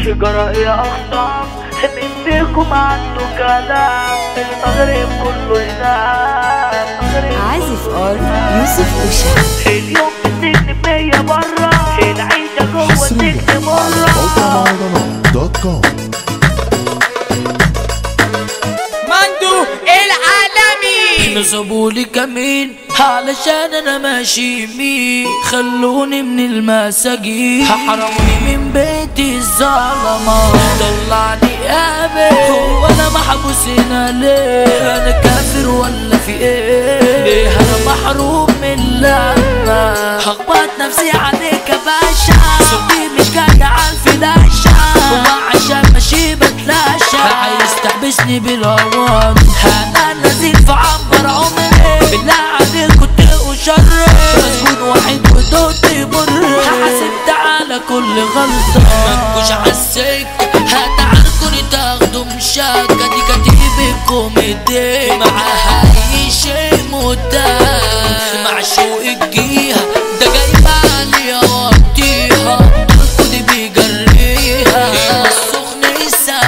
جرى يا أخصام مين فيكم عنده كلام المغرب كله ينام المغرب عازف ار يوسف أوشا اليوم في السجن بمية برا العيشة جوه حصريا السجن على مرة موقع مهرجانات دوت كوم مندو العالمي نصبولي كمين علشان انا ماشي يمين خلوني من المساجين حرموني من بيتي الظلمة طلعني قابل هو انا محبوس هنا ليه انا كافر ولا في ايه ليه انا محروم من اللمة هخبط نفسي عليك يا باشا صوتي مش جاي على الفلاشة هو عشان ماشي بتلاشى عايز تحبسني بالهوان انا نزيل في عنبر عمري بالله عليك كنت وشر مسجون واحد ودوت مر حاسبت على كل غلطة منكوش عالسكة هتعاركوني تاخدوا مشاكة دي كتيبكم ايديك معاها اي شيء متاح معشوق الجيها ده جايب عليها وقتيها الكود بيجريها السخن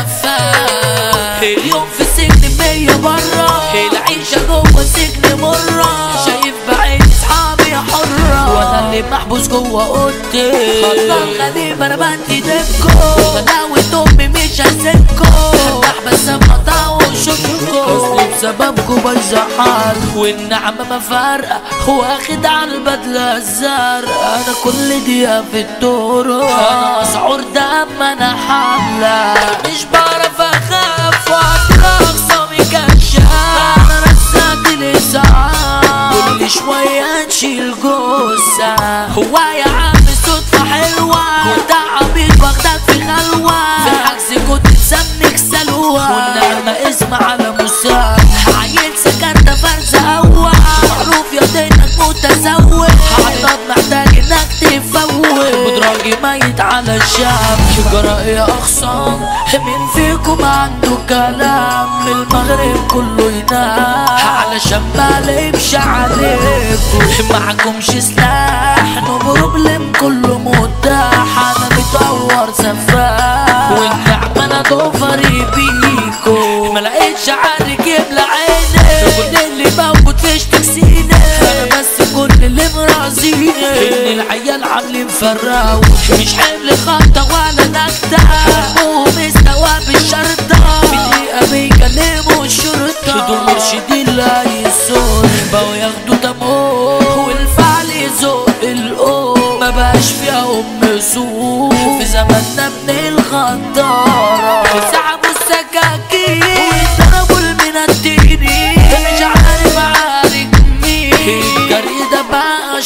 السفاح اليوم في السجن مية برا العيشة جوه السجن مرة شايف بعين اصحابي حرة وانا اللي محبوس جوه اوضتي خطان غريب انا بدي دبكو غلاوة امي مش هسيبكو هفتح بس مقطع وشوفكو اصلي بسببكو بزعل والنعمة ما فارقة واخد على البدلة الزرقاء انا كل دقيقة في الطرق انا مسعور دم انا حاملة مش بعرف اخاف واطلع خصامي كشاف انا رزقت الاسعاف كل شوية نشيل جثة هو يا عم صدفة حلوة كنت عبيط واخدك في خلوة في الحجز كنت تسمنك سلوى والنعمة اسم على مساعد عيل سكنت فرز أول معروف يا دينك متزوج حضرتك محتاج انك تفوت بدراجي ميت على الشام جرى يا اخصام مين فيكم عنده كلام المغرب كله ينام علشان ما لبش عليكم معكمش سلاح نو بروبلم كله متاح انا متطور سفاح والنعمة انا ضفري بيكو ما لقيتش عارك يبلع عيني كل اللي موجود فيش تكسيني انا بس كل اللي مرازيني ان العيال عاملين فراو مش حمل خطة ولا نكتة همهم استوى بالشرطة بدقيقة بيكلموا الشرطة دول مرشدين لا يسون بقوا ياخدوا دمهم والفعل يزق الأم ما بقاش فيها أم سوق في زماننا من الغدارة سحبوا السكاكين وضربوا المناديني مش عارف عارك مين الجري ده بقى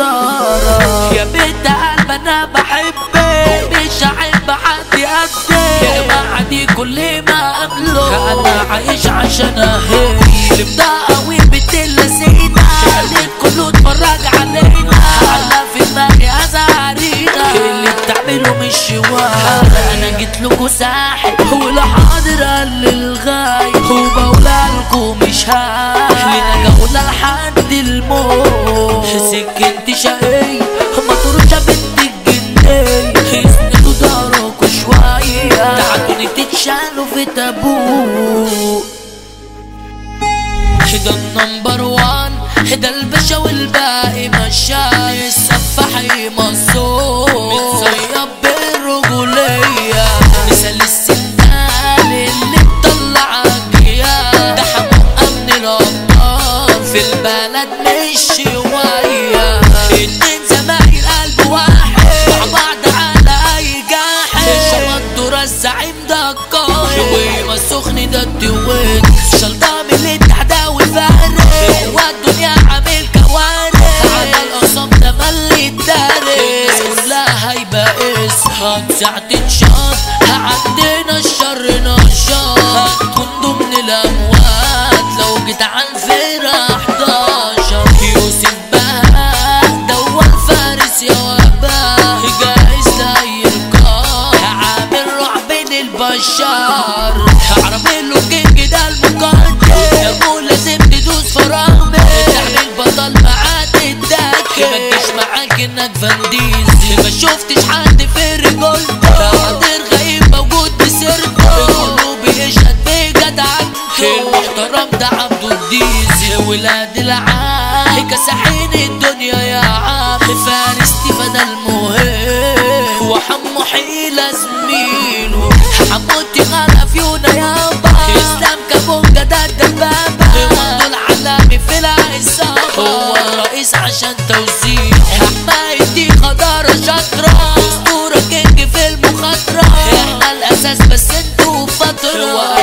شطارة يا بنت قلب انا بحبك مش احب حد قدك يا جماعة دي كل ما قبله انا عايش عشان اهي اللي قوي بنت اللذينة خليت كله اتفرج علينا على في دماغي ازعرينا اللي بتعمله مش شوال انا جيت لكم ساحل ولا حاضر قال للغاية وبقولها مش هاي لنا جولة لحد الموت سكنت شقية ما تروش يا بنت الجنية اسندوا داركوا شوية تعالوا تتشالوا في تابوت ده النمبر وان ده الباشا والباقي مشاي السفاحي مصوب متصيب بالرجولية مثال السندال اللي مطلع أجيال ده حمقى من الأبطال في البلد مش شوية اتنين زمايل قلب واحد مع بعض على أي جاحد شمندورة الزعيم ده القائد شوية السخن ده الدوين شلطة من اللي تحداوي فارق هو الدنيا عامل كوارث على الأقسام ده ملي الدارس الناس كلها هيبقى اسم ساعة تتشاط عندنا الشر نشاط هتكون ضمن الأموات لو جيت على الفرقة 11 يوسف بقى دوا الفارس يا وباء جاهز لأي لقاء عامل رعب البشر عربي له كينج ده المقدم يا لازم تدوس فرامل تعمل بطل معاه تتدكن ما تجيش معاك انك فانديز ما شفتش حد في الرجولته حاضر غايب كسحين الدنيا يا عم فارستي بدل مهم وحمو حيلة زميله حموتي غلا فيونا يابا اسلام كابونجا ده الدبابة وانتو العلامي في العصابة هو الرئيس عشان توزيعه حمايتي خضارة شاطرة اسطورة كينج في المخاطرة احنا الاساس بس انتوا فترة